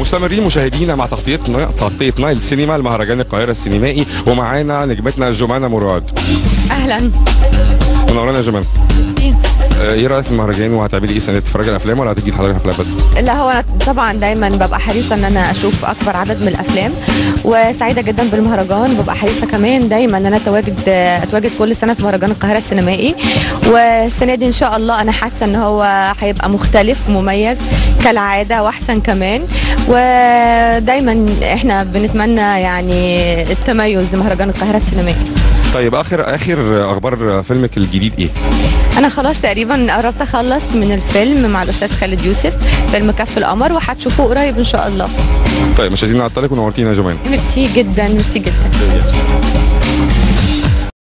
مستمرين مشاهدينا مع تغطيتنا تغطيه نايل سينما المهرجان القاهره السينمائي ومعانا نجمتنا جمانه مراد اهلا منورانا يا جمانه آه، ايه رايك في المهرجان وهتعملي ايه سنه تتفرجي على افلام ولا هتيجي تحضري افلام بس لا هو انا طبعا دايما ببقى حريصه ان انا اشوف اكبر عدد من الافلام وسعيده جدا بالمهرجان ببقى حريصه كمان دايما ان انا اتواجد اتواجد كل سنه في مهرجان القاهره السينمائي والسنه دي ان شاء الله انا حاسه ان هو هيبقى مختلف ومميز كالعاده واحسن كمان ودايما احنا بنتمنى يعني التميز لمهرجان القاهره السينمائي طيب اخر اخر اخبار فيلمك الجديد ايه انا خلاص تقريبا قربت اخلص من الفيلم مع الاستاذ خالد يوسف فيلم كف القمر وهتشوفوه قريب ان شاء الله طيب مش عايزين نعطلك ونورتينا يا جمانه ميرسي جدا ميرسي جدا